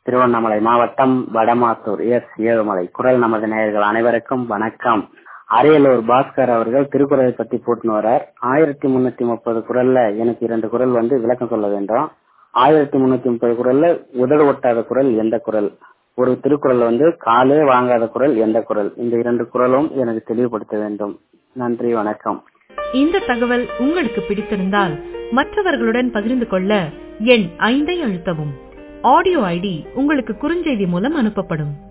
திருவண்ணாமலை மாவட்டம் வடமாத்தூர் எஸ் ஏழுமலை குரல் நமது நேயர்கள் அனைவருக்கும் வணக்கம் அரியலூர் பாஸ்கர் அவர்கள் திருக்குறளை பத்தி போட்டுன்னு வரார் ஆயிரத்தி முன்னூத்தி முப்பது குரல்ல எனக்கு இரண்டு குரல் வந்து விளக்கம் சொல்ல வேண்டும் ஆயிரத்தி முன்னூத்தி முப்பது குரல்ல உதடு ஒட்டாத குரல் எந்த குரல் ஒரு திருக்குறள் வந்து காலே வாங்காத குரல் எந்த குரல் இந்த இரண்டு குரலும் எனக்கு தெளிவுபடுத்த வேண்டும் நன்றி வணக்கம் இந்த தகவல் உங்களுக்கு பிடித்திருந்தால் மற்றவர்களுடன் பகிர்ந்து கொள்ள எண் ஐந்தை அழுத்தவும் ஆடியோ ஐடி உங்களுக்கு குறுஞ்செய்தி மூலம் அனுப்பப்படும்